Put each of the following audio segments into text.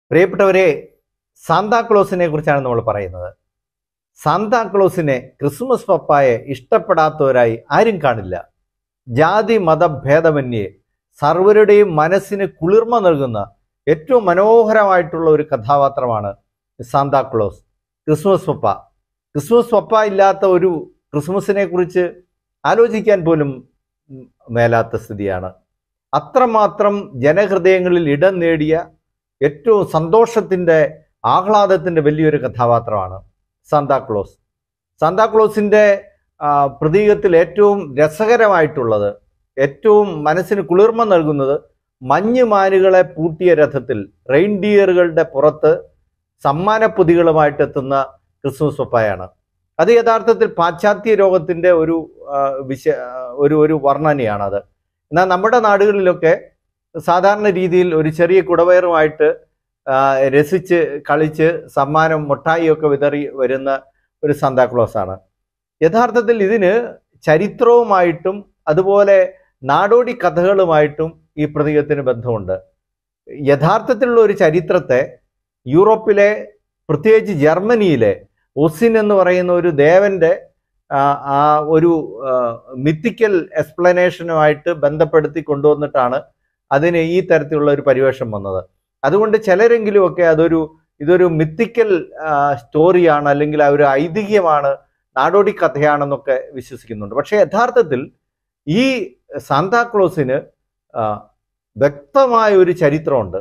പ്രിയപ്പെട്ടവരെ സാന്താക്ലോസിനെ കുറിച്ചാണ് നമ്മൾ പറയുന്നത് സാന്താക്ലോസിനെ ക്രിസ്മസ് പപ്പായെ ഇഷ്ടപ്പെടാത്തവരായി ആരും കാണില്ല ജാതി മതഭേദമന്യേ സർവരുടെയും മനസ്സിന് കുളിർമ നൽകുന്ന ഏറ്റവും മനോഹരമായിട്ടുള്ള ഒരു കഥാപാത്രമാണ് സാന്താക്ലോസ് ക്രിസ്മസ് പപ്പ ക്രിസ്മസ് പപ്പ ഇല്ലാത്ത ഒരു ക്രിസ്മസിനെ കുറിച്ച് ആലോചിക്കാൻ പോലും ഉം, മേലാത്ത സ്ഥിതിയാണ് അത്രമാത്രം ജനഹൃദയങ്ങളിൽ ഇടം നേടിയ ഏറ്റവും സന്തോഷത്തിൻ്റെ ആഹ്ലാദത്തിൻ്റെ വലിയൊരു കഥാപാത്രമാണ് സാന്താക്ലോസ് സാന്താക്ലോസിൻ്റെ ആ, പ്രതീകത്തിൽ ഏറ്റവും രസകരമായിട്ടുള്ളത് ഏറ്റവും മനസ്സിന് കുളിർമ നൽകുന്നത് മഞ്ഞുമാനുകളെ പൂട്ടിയ രഥത്തിൽ റെയിൻഡിയറുകളുടെ പുറത്ത് സമ്മാനപ്പൊതികളുമായിട്ട് എത്തുന്ന ക്രിസ്മസ് പപ്പായാണ് അത് യഥാർത്ഥത്തിൽ പാശ്ചാത്യ രോഗത്തിൻ്റെ ഒരു ആ, വിശ ആ, ഒരു ഒരു വർണ്ണനയാണത് എന്നാൽ നമ്മുടെ നാടുകളിലൊക്കെ സാധാരണ രീതിയിൽ ഒരു ചെറിയ കുടവയറുമായിട്ട് ആ, രസിച്ച് കളിച്ച് സമ്മാനം മുട്ടായിയൊക്കെ വിതറി വരുന്ന ഒരു സാന്താക്ലോസ് ആണ് യഥാർത്ഥത്തിൽ ഇതിന് ചരിത്രവുമായിട്ടും അതുപോലെ നാടോടി കഥകളുമായിട്ടും ഈ പ്രതീകത്തിന് ബന്ധമുണ്ട് യഥാർത്ഥത്തിലുള്ള ഒരു ചരിത്രത്തെ യൂറോപ്പിലെ പ്രത്യേകിച്ച് ജർമ്മനിയിലെ ഒസിൻ എന്ന് പറയുന്ന ഒരു ദേവന്റെ ആ, ആ ഒരു മിത്തിക്കൽ എക്സ്പ്ലനേഷനുമായിട്ട് ബന്ധപ്പെടുത്തി കൊണ്ടുവന്നിട്ടാണ് അതിന് ഈ തരത്തിലുള്ള ഒരു പരിവേഷം വന്നത് അതുകൊണ്ട് ചിലരെങ്കിലുമൊക്കെ അതൊരു ഇതൊരു മിത്തിക്കൽ സ്റ്റോറിയാണ് അല്ലെങ്കിൽ ആ ഒരു ഐതിഹ്യമാണ് നാടോടി കഥയാണെന്നൊക്കെ വിശ്വസിക്കുന്നുണ്ട് പക്ഷേ യഥാർത്ഥത്തിൽ ഈ സാന്താക്ലോസിന് ആ, വ്യക്തമായ ഒരു ചരിത്രമുണ്ട്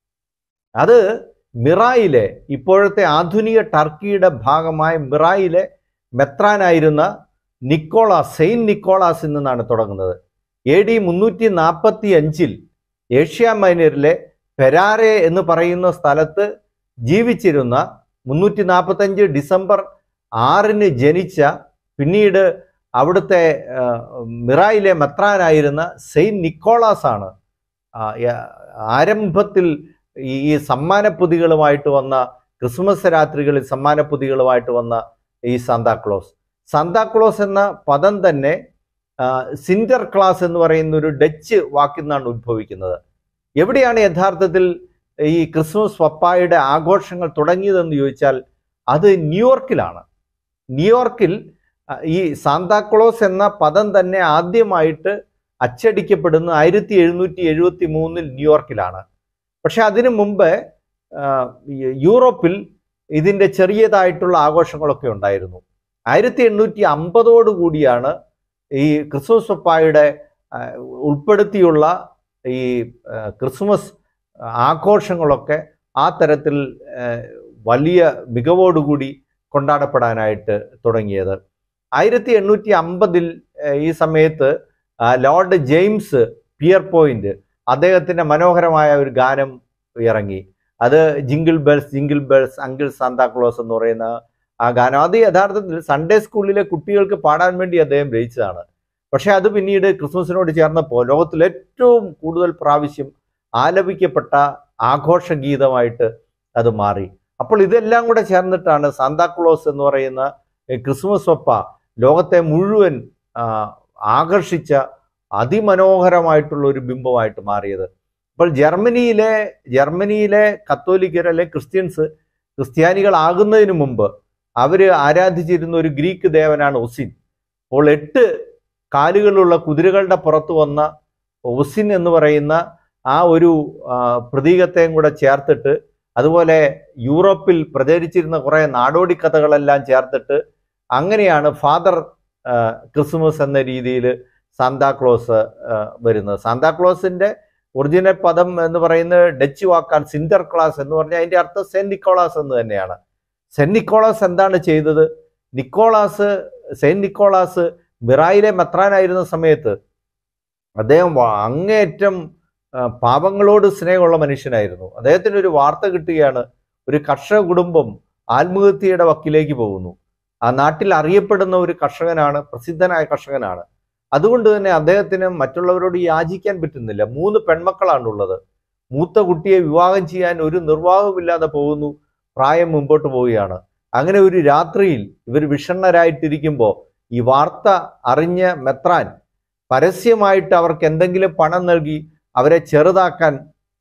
അത് മിറായിലെ ഇപ്പോഴത്തെ ആധുനിക ടർക്കിയുടെ ഭാഗമായ മിറായിലെ മെത്രാനായിരുന്ന നിക്കോളാസ് സെയിൻറ്റ് നിക്കോളാസിൽ നിന്നാണ് തുടങ്ങുന്നത് എ ഡി മുന്നൂറ്റി നാൽപ്പത്തി അഞ്ചിൽ ഏഷ്യ മൈനറിലെ പെരാരെ എന്ന് പറയുന്ന സ്ഥലത്ത് ജീവിച്ചിരുന്ന മുന്നൂറ്റി നാൽപ്പത്തഞ്ച് ഡിസംബർ ആറിന് ജനിച്ച പിന്നീട് അവിടുത്തെ ആ, മിറായിലെ മെത്രാനായിരുന്ന സെയിൻറ്റ് നിക്കോളാസ് ആണ് ആ, യ- ആരംഭത്തിൽ ഈ ഈ സമ്മാനപ്പൊതികളുമായിട്ട് വന്ന ക്രിസ്മസ് രാത്രികളിൽ സമ്മാനപ്പൊതികളുമായിട്ട് വന്ന ഈ സാന്താക്ലോസ് സാന്താക്ലോസ് എന്ന പദം തന്നെ ആ, സിൻഡർ ക്ലാസ് എന്ന് പറയുന്ന ഒരു ഡച്ച് വാക്കിൽ നിന്നാണ് ഉദ്ഭവിക്കുന്നത് എവിടെയാണ് യഥാർത്ഥത്തിൽ ഈ ക്രിസ്മസ് പപ്പായുടെ ആഘോഷങ്ങൾ തുടങ്ങിയതെന്ന് ചോദിച്ചാൽ അത് ന്യൂയോർക്കിലാണ് ന്യൂയോർക്കിൽ ആ, ഈ സാന്താക്ലോസ് എന്ന പദം തന്നെ ആദ്യമായിട്ട് അച്ചടിക്കപ്പെടുന്ന ആയിരത്തി എഴുന്നൂറ്റി എഴുപത്തി മൂന്നിൽ ന്യൂയോർക്കിലാണ് പക്ഷെ അതിനു മുമ്പ് ആ, ഈ യൂറോപ്പിൽ ഇതിൻ്റെ ചെറിയതായിട്ടുള്ള ആഘോഷങ്ങളൊക്കെ ഉണ്ടായിരുന്നു ആയിരത്തി എണ്ണൂറ്റി അമ്പതോടു കൂടിയാണ് ഈ ക്രിസ്മസ് പപ്പായുടെ ആ, ഉൾപ്പെടുത്തിയുള്ള ഈ ആ, ക്രിസ്മസ് ആഘോഷങ്ങളൊക്കെ ആ തരത്തിൽ ആ, വലിയ മികവോടുകൂടി കൊണ്ടാടപ്പെടാനായിട്ട് തുടങ്ങിയത് ആയിരത്തി എണ്ണൂറ്റി അമ്പതിൽ ഈ സമയത്ത് ആ, ലോർഡ് ജെയിംസ് പിയർ പോയിന്റ് അദ്ദേഹത്തിന്റെ മനോഹരമായ ഒരു ഗാനം ഇറങ്ങി അത് jingle bells jingle bells uncle Santa Claus എന്ന് പറയുന്ന ആ ഗാനം അത് യഥാർത്ഥത്തിൽ സൺഡേ സ്കൂളിലെ കുട്ടികൾക്ക് പാടാൻ വേണ്ടി അദ്ദേഹം രചിച്ചതാണ് പക്ഷെ അത് പിന്നീട് ക്രിസ്മസിനോട് ചേർന്നപ്പോൾ ലോകത്തിൽ ഏറ്റവും കൂടുതൽ പ്രാവശ്യം ആലപിക്കപ്പെട്ട ആഘോഷ ഗീതമായിട്ട് അത് മാറി അപ്പോൾ ഇതെല്ലാം കൂടെ ചേർന്നിട്ടാണ് സാന്താക്ലോസ് എന്ന് പറയുന്ന ഈ ക്രിസ്മസ് ഒപ്പ ലോകത്തെ മുഴുവൻ ആ, ആകർഷിച്ച അതിമനോഹരമായിട്ടുള്ള ഒരു ബിംബമായിട്ട് മാറിയത് അപ്പോൾ ജർമ്മനിയിലെ ജർമ്മനിയിലെ കത്തോലിക്കർ അല്ലെ ക്രിസ്ത്യൻസ് ക്രിസ്ത്യാനികളാകുന്നതിന് മുമ്പ് അവർ ആരാധിച്ചിരുന്ന ഒരു ഗ്രീക്ക് ദേവനാണ് ഒസിൻ അപ്പോൾ എട്ട് കാലുകളുള്ള കുതിരകളുടെ പുറത്ത് വന്ന ഒസിൻ എന്ന് പറയുന്ന ആ ഒരു ആ, പ്രതീകത്തെയും കൂടെ ചേർത്തിട്ട് അതുപോലെ യൂറോപ്പിൽ പ്രചരിച്ചിരുന്ന കുറേ നാടോടി കഥകളെല്ലാം ചേർത്തിട്ട് അങ്ങനെയാണ് ഫാദർ ആ, ക്രിസ്മസ് എന്ന രീതിയിൽ സാന്താക്ലോസ് ആ, വരുന്നത് സാന്താക്ലോസിന്റെ ഒറിജിനൽ പദം എന്ന് പറയുന്നത് ഡച്ച് വാക്കാണ് സിൻഡർ ക്ലാസ് എന്ന് പറഞ്ഞാൽ അതിന്റെ അർത്ഥം സെന്റ് നിക്കോളാസ് എന്ന് തന്നെയാണ് സെന്റ് നിക്കോളാസ് എന്താണ് ചെയ്തത് നിക്കോളാസ് സെന്റ് നിക്കോളാസ് മിറായിലെ മെത്രാനായിരുന്ന സമയത്ത് അദ്ദേഹം വ- അങ്ങേയറ്റം ആ, പാവങ്ങളോട് സ്നേഹമുള്ള മനുഷ്യനായിരുന്നു അദ്ദേഹത്തിന് ഒരു വാർത്ത കിട്ടുകയാണ് ഒരു കർഷക കുടുംബം ആത്മഹത്യയുടെ വക്കിലേക്ക് പോകുന്നു ആ നാട്ടിൽ അറിയപ്പെടുന്ന ഒരു കർഷകനാണ് പ്രസിദ്ധനായ കർഷകനാണ് അതുകൊണ്ട് തന്നെ അദ്ദേഹത്തിന് മറ്റുള്ളവരോട് യാചിക്കാൻ പറ്റുന്നില്ല മൂന്ന് പെൺമക്കളാണുള്ളത് മൂത്ത കുട്ടിയെ വിവാഹം ചെയ്യാൻ ഒരു നിർവാഹമില്ലാതെ പോകുന്നു പ്രായം മുമ്പോട്ട് പോവുകയാണ് അങ്ങനെ ഒരു രാത്രിയിൽ ഇവർ വിഷണ്ണരായിട്ടിരിക്കുമ്പോൾ ഈ വാർത്ത അറിഞ്ഞ മെത്രാൻ പരസ്യമായിട്ട് അവർക്ക് എന്തെങ്കിലും പണം നൽകി അവരെ ചെറുതാക്കാൻ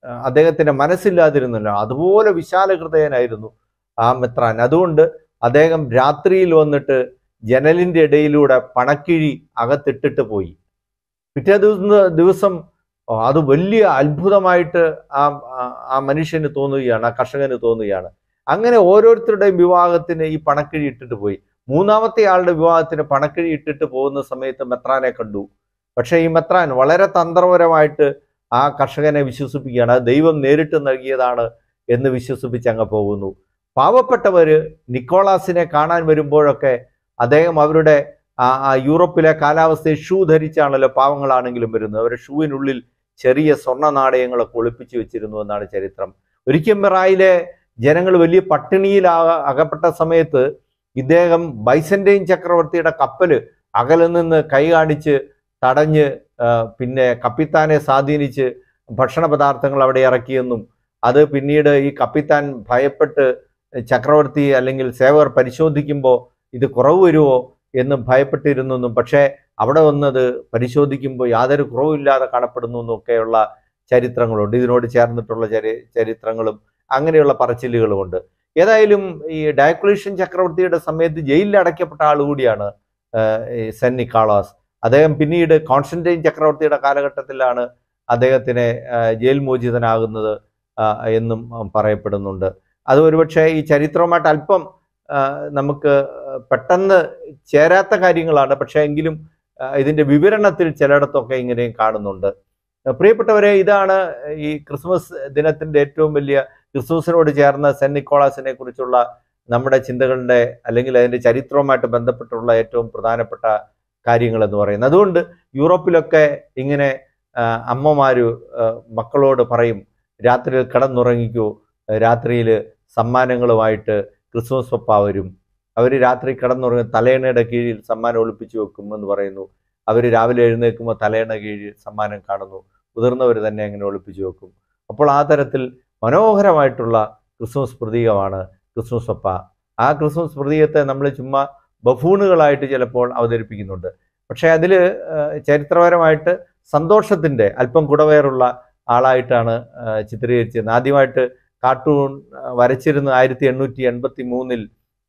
ആ, അദ്ദേഹത്തിന്റെ മനസ്സില്ലാതിരുന്നല്ലോ അതുപോലെ വിശാല ഹൃദയനായിരുന്നു ആ മെത്രാൻ അതുകൊണ്ട് അദ്ദേഹം രാത്രിയിൽ വന്നിട്ട് ജനലിന്റെ ഇടയിലൂടെ പണക്കിഴി അകത്തിട്ടിട്ട് പോയി പിറ്റേ ദിവസം ദിവസം ഓ, അത് വലിയ അത്ഭുതമായിട്ട് ആ ആ- ആ മനുഷ്യന് തോന്നുകയാണ് ആ കർഷകന് തോന്നുകയാണ് അങ്ങനെ ഓരോരുത്തരുടെയും വിവാഹത്തിന് ഈ പണക്കിഴി ഇട്ടിട്ട് പോയി മൂന്നാമത്തെ ആളുടെ വിവാഹത്തിന് പണക്കിഴി ഇട്ടിട്ട് പോകുന്ന സമയത്ത് മെത്രാനെ കണ്ടു പക്ഷേ ഈ മെത്രാൻ വളരെ തന്ത്രപരമായിട്ട് ആ കർഷകനെ വിശ്വസിപ്പിക്കുകയാണ് അത് ദൈവം നേരിട്ട് നൽകിയതാണ് എന്ന് വിശ്വസിപ്പിച്ച് അങ്ങ് പോകുന്നു പാവപ്പെട്ടവര് നിക്കോളാസിനെ കാണാൻ വരുമ്പോഴൊക്കെ അദ്ദേഹം അവരുടെ ആ ആ യൂറോപ്പിലെ കാലാവസ്ഥയിൽ ഷൂ ധരിച്ചാണല്ലോ പാവങ്ങളാണെങ്കിലും വരുന്നത് അവരുടെ ഷൂവിനുള്ളിൽ ചെറിയ സ്വർണ്ണ നാണയങ്ങളൊക്കെ ഒളിപ്പിച്ചു വെച്ചിരുന്നു എന്നാണ് ചരിത്രം ഒരിക്കൽ മിറായിലെ ജനങ്ങൾ വലിയ പട്ടിണിയിൽ ആ- അകപ്പെട്ട സമയത്ത് ഇദ്ദേഹം ബൈസന്റൈൻ ചക്രവർത്തിയുടെ കപ്പല് അകലെ നിന്ന് കൈ കാണിച്ച് തടഞ്ഞ് ആ, പിന്നെ കപ്പിത്താനെ സ്വാധീനിച്ച് ഭക്ഷണ പദാർത്ഥങ്ങൾ അവിടെ ഇറക്കിയെന്നും അത് പിന്നീട് ഈ കപ്പിത്താൻ ഭയപ്പെട്ട് ചക്രവർത്തി അല്ലെങ്കിൽ സേവകർ പരിശോധിക്കുമ്പോൾ ഇത് കുറവ് വരുമോ എന്ന് ഭയപ്പെട്ടിരുന്നു എന്നും പക്ഷേ അവിടെ വന്നത് പരിശോധിക്കുമ്പോൾ യാതൊരു കുറവില്ലാതെ കാണപ്പെടുന്നു എന്നൊക്കെയുള്ള ചരിത്രങ്ങളുണ്ട് ഇതിനോട് ചേർന്നിട്ടുള്ള ചരി ചരിത്രങ്ങളും അങ്ങനെയുള്ള പറച്ചിലുകളുമുണ്ട് ഏതായാലും ഈ ഡയക്ലീഷ്യൻ ചക്രവർത്തിയുടെ സമയത്ത് ജയിലിൽ അടയ്ക്കപ്പെട്ട ആൾ കൂടിയാണ് ആഹ്, ഈ സെൻ നിക്കാളാസ് അദ്ദേഹം പിന്നീട് കോൺസ്റ്റന്റൈൻ ചക്രവർത്തിയുടെ കാലഘട്ടത്തിലാണ് അദ്ദേഹത്തിനെ ആഹ്, ജയിൽ മോചിതനാകുന്നത് ആഹ്, എന്നും ആഹ്, പറയപ്പെടുന്നുണ്ട് അത് ഒരുപക്ഷെ ഈ ചരിത്രവുമായിട്ട് അല്പം ആഹ്, നമുക്ക് പെട്ടെന്ന് ചേരാത്ത കാര്യങ്ങളാണ് പക്ഷേ എങ്കിലും ആഹ്, ഇതിന്റെ വിവരണത്തിൽ ചിലയിടത്തൊക്കെ ഇങ്ങനെയും കാണുന്നുണ്ട് പ്രിയപ്പെട്ടവരെ ഇതാണ് ഈ ക്രിസ്മസ് ദിനത്തിന്റെ ഏറ്റവും വലിയ ക്രിസ്മസിനോട് ചേർന്ന സെന്റ് നിക്കോളാസിനെ കുറിച്ചുള്ള നമ്മുടെ ചിന്തകളുടെ അല്ലെങ്കിൽ അതിന്റെ ചരിത്രവുമായിട്ട് ബന്ധപ്പെട്ടുള്ള ഏറ്റവും പ്രധാനപ്പെട്ട കാര്യങ്ങൾ എന്ന് പറയുന്നത് അതുകൊണ്ട് യൂറോപ്പിലൊക്കെ ഇങ്ങനെ ആ, അമ്മമാര് ആ, മക്കളോട് പറയും രാത്രിയിൽ കിടന്നുറങ്ങിക്കൂ രാത്രിയിൽ സമ്മാനങ്ങളുമായിട്ട് ക്രിസ്മസ് പപ്പ വരും അവർ രാത്രി കിടന്നുറങ്ങി തലേണയുടെ കീഴിൽ സമ്മാനം ഒളിപ്പിച്ചു വെക്കും എന്ന് പറയുന്നു അവർ രാവിലെ എഴുന്നേൽക്കുമ്പോൾ തലേണ കീഴിൽ സമ്മാനം കാണുന്നു മുതിർന്നവർ തന്നെ അങ്ങനെ ഒളിപ്പിച്ചു വെക്കും അപ്പോൾ ആ തരത്തിൽ മനോഹരമായിട്ടുള്ള ക്രിസ്മസ് പ്രതീകമാണ് ക്രിസ്മസ് പപ്പ ആ ക്രിസ്മസ് പ്രതീകത്തെ നമ്മൾ ചുമ്മാ ബഫൂണുകളായിട്ട് ചിലപ്പോൾ അവതരിപ്പിക്കുന്നുണ്ട് പക്ഷേ അതിൽ ചരിത്രപരമായിട്ട് സന്തോഷത്തിൻ്റെ അല്പം കുടവേറുള്ള ആളായിട്ടാണ് ആ, ചിത്രീകരിച്ചിരുന്നത് ആദ്യമായിട്ട് കാർട്ടൂൺ ആ, വരച്ചിരുന്ന ആയിരത്തി എണ്ണൂറ്റി എൺപത്തി മൂന്നിൽ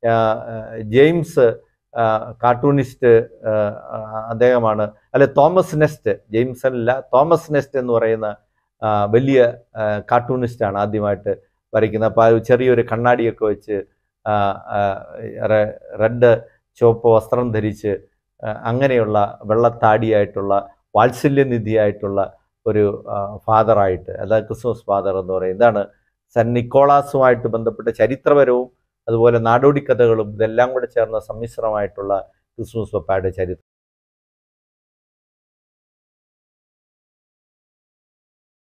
ജെയിംസ് ആ, കാർട്ടൂണിസ്റ്റ് ആ, ആ, അദ്ദേഹമാണ് അല്ലെ തോമസ് നെസ്റ്റ് ജെയിംസൺ അല്ല തോമസ് നെസ്റ്റ് എന്ന് പറയുന്ന ആ, വലിയ ആ, കാർട്ടൂണിസ്റ്റാണ് ആദ്യമായിട്ട് വരയ്ക്കുന്നത് അപ്പോൾ അത് ചെറിയൊരു കണ്ണാടിയൊക്കെ വെച്ച് ആ, ആ, റെ- റെഡ് ചുവപ്പ് വസ്ത്രം ധരിച്ച് ആ, അങ്ങനെയുള്ള വെള്ളത്താടിയായിട്ടുള്ള വാത്സല്യനിധിയായിട്ടുള്ള ഒരു ആ, ഫാദറായിട്ട് അതായത് ക്രിസ്മസ് ഫാദർ എന്ന് പറയും ഇതാണ് സെന്റ് നിക്കോളാസുമായിട്ട് ബന്ധപ്പെട്ട ചരിത്രപരവും അതുപോലെ നാടോടി കഥകളും ഇതെല്ലാം കൂടെ ചേർന്ന സമ്മിശ്രമായിട്ടുള്ള ക്രിസ്മസ് പപ്പായുടെ ചരിത്രം